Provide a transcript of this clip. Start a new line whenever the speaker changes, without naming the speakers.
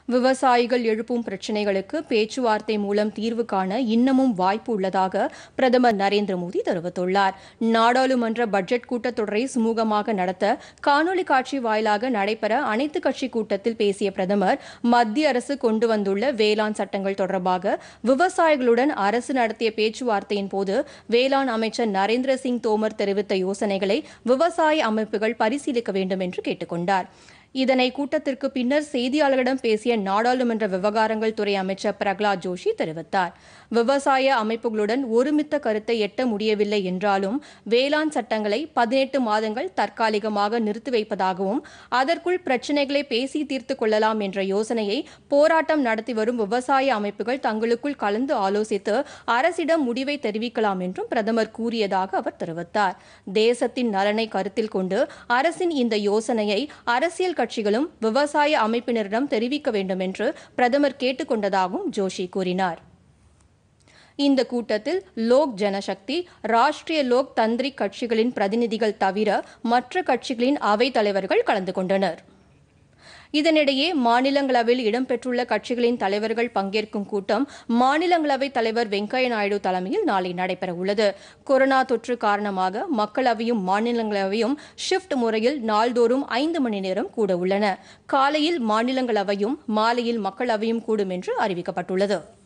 விவசாயிகள் எழுப்பும் பிரச்சினைகளுக்கு பேச்சுவார்த்தை மூலம் தீர்வு காண இன்னமும் வாய்ப்பு உள்ளதாக பிரதமர் நரேந்திர மோடி தெரிவித்துள்ளார் நாடாளுமன்ற பட்ஜெட் கூட்டத்தொடரை சுமூகமாக நடத்த காணொலி காட்சி வாயிலாக நடைபெற அனைத்து கட்சி கூட்டத்தில் பேசிய பிரதமர் மத்திய அரசு கொண்டு வந்துள்ள வேளாண் சட்டங்கள் தொடர்பாக விவசாயிகளுடன் அரசு நடத்திய பேச்சுவார்த்தையின் போது வேளாண் அமைச்சர் நரேந்திர சிங் தோமர் தெரிவித்த யோசனைகளை விவசாய அமைப்புகள் பரிசீலிக்க வேண்டும் என்று கேட்டுக்கொண்டார் இதனை கூட்டத்திற்கு பின்னர் செய்தியாளர்களிடம் பேசிய நாடாளுமன்ற விவகாரங்கள் துறை அமைச்சர் பிரகலாத் ஜோஷி தெரிவித்தார் விவசாய அமைப்புகளுடன் ஒருமித்த கருத்தை எட்ட முடியவில்லை என்றாலும் வேளாண் சட்டங்களை பதினெட்டு மாதங்கள் தற்காலிகமாக நிறுத்தி வைப்பதாகவும் அதற்குள் பிரச்சினைகளை பேசி தீர்த்துக் கொள்ளலாம் என்ற யோசனையை போராட்டம் நடத்தி வரும் விவசாய அமைப்புகள் தங்களுக்குள் கலந்து ஆலோசித்து அரசிடம் முடிவை தெரிவிக்கலாம் என்றும் பிரதமர் கூறியதாக அவர் தெரிவித்தார் தேசத்தின் நலனை கருத்தில் கொண்டு அரசின் இந்த யோசனையை அரசியல் கட்சிகளும் விவசாய அமைப்பினரிடம் தெரிவிக்க வேண்டும் என்று பிரதமர் கேட்டுக்கொண்டதாகவும் ஜோஷி கூறினார் இந்த கூட்டத்தில் லோக் ஜனசக்தி ராஷ்டிரிய லோக் தந்திரிக் கட்சிகளின் பிரதிநிதிகள் தவிர மற்ற கட்சிகளின் அவைத் தலைவர்கள் கலந்து கொண்டனர் இதனிடையே மாநிலங்களவையில் இடம்பெற்றுள்ள கட்சிகளின் தலைவர்கள் பங்கேற்கும் கூட்டம் மாநிலங்களவை தலைவர் வெங்கையா நாயுடு தலைமையில் நாளை நடைபெறவுள்ளது கொரோனா தொற்று காரணமாக மக்களவையும் மாநிலங்களவையும் ஷிப்ட் முறையில் நாள்தோறும் ஐந்து மணி நேரம் கூட உள்ளன காலையில் மாநிலங்களவையும் மாலையில் மக்களவையும் கூடும் என்று அறிவிக்கப்பட்டுள்ளது